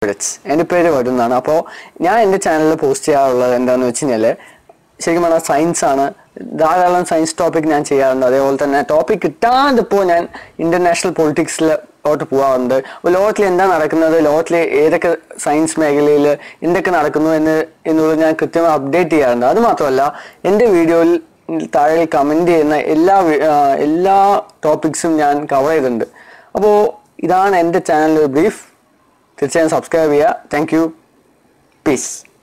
spirits എൻ്റെ പേര് വരുന്നതാണ് അപ്പോൾ ഞാൻ എൻ്റെ ചാനലിൽ പോസ്റ്റ് ചെയ്യാറുള്ളത് എന്താണെന്ന് വെച്ച് കഴിഞ്ഞാൽ ശരിക്കും പറഞ്ഞാൽ സയൻസ് ആണ് ധാരാളം സയൻസ് ടോപ്പിക് ഞാൻ ചെയ്യാറുണ്ട് അതേപോലെ തന്നെ ടോപ്പിക് കിട്ടാതിപ്പോൾ ഞാൻ ഇന്റർനാഷണൽ പൊളിറ്റിക്സിലോട്ട് പോകാറുണ്ട് അപ്പോൾ ലോകത്തിൽ എന്താ നടക്കുന്നത് ലോകത്തിലെ ഏതൊക്കെ സയൻസ് മേഖലയിൽ എന്തൊക്കെ നടക്കുന്നു എന്ന് എന്നുള്ളത് ഞാൻ കൃത്യമായി അപ്ഡേറ്റ് ചെയ്യാറുണ്ട് അത് മാത്രമല്ല എൻ്റെ വീഡിയോയിൽ താഴെ കമൻറ്റ് ചെയ്യുന്ന എല്ലാ വി- ആ, എല്ലാ ടോപ്പിക്സും ഞാൻ കവർ ചെയ്തിട്ടുണ്ട് അപ്പോൾ ഇതാണ് എൻ്റെ ചാനലിൽ ബ്രീഫ് തീർച്ചയായും സബ്സ്ക്രൈബ് ചെയ്യുക താങ്ക് യു പീസ്